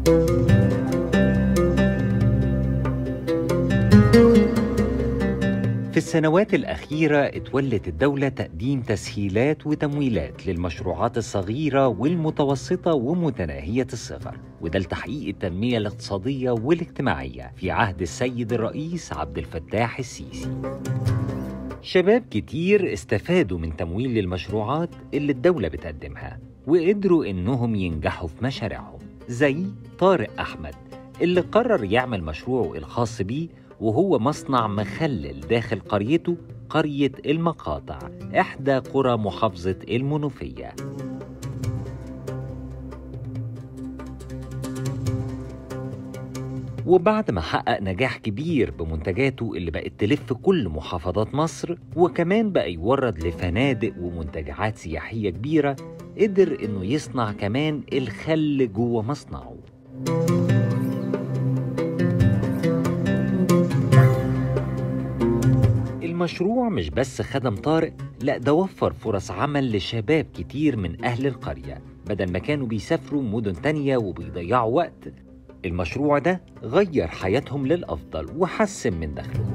في السنوات الأخيرة اتولت الدولة تقديم تسهيلات وتمويلات للمشروعات الصغيرة والمتوسطة ومتناهية الصغر وده لتحقيق التنمية الاقتصادية والاجتماعية في عهد السيد الرئيس عبد الفتاح السيسي شباب كتير استفادوا من تمويل المشروعات اللي الدولة بتقدمها وقدروا إنهم ينجحوا في مشاريعهم زي طارق أحمد اللي قرر يعمل مشروعه الخاص بيه وهو مصنع مخلل داخل قريته قرية المقاطع إحدى قرى محافظة المنوفية وبعد ما حقق نجاح كبير بمنتجاته اللي بقت تلف كل محافظات مصر وكمان بقى يورد لفنادق ومنتجعات سياحية كبيرة قدر إنه يصنع كمان الخل جوه مصنعه المشروع مش بس خدم طارق لا ده وفر فرص عمل لشباب كتير من أهل القرية بدل ما كانوا بيسافروا مدن تانية وبيضيعوا وقت المشروع ده غير حياتهم للأفضل وحسن من دخلهم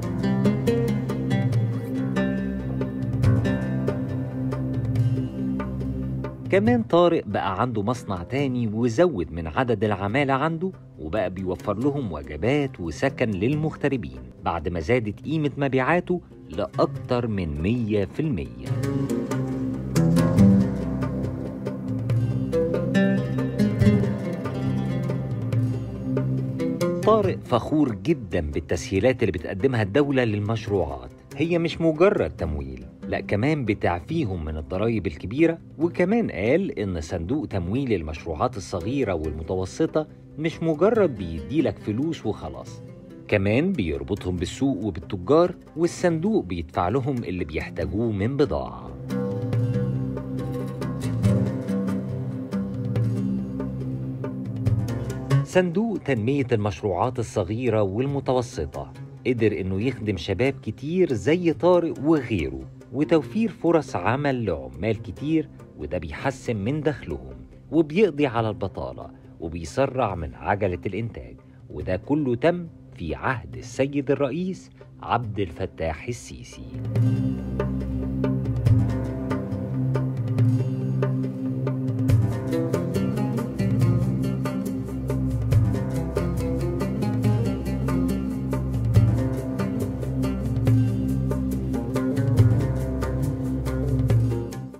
كمان طارق بقى عنده مصنع تاني وزود من عدد العمالة عنده وبقى بيوفر لهم وجبات وسكن للمغتربين بعد ما زادت قيمة مبيعاته لأكتر من مية في المية طارق فخور جدا بالتسهيلات اللي بتقدمها الدولة للمشروعات هي مش مجرد تمويل لا كمان بتعفيهم من الضرائب الكبيرة وكمان قال إن صندوق تمويل المشروعات الصغيرة والمتوسطة مش مجرد بيديلك فلوس وخلاص كمان بيربطهم بالسوق وبالتجار والصندوق بيدفع لهم اللي بيحتاجوه من بضاعة صندوق تنمية المشروعات الصغيرة والمتوسطة قدر إنه يخدم شباب كتير زي طارق وغيره وتوفير فرص عمل لعمال كتير وده بيحسن من دخلهم وبيقضي على البطالة وبيسرع من عجلة الإنتاج وده كله تم في عهد السيد الرئيس عبد الفتاح السيسي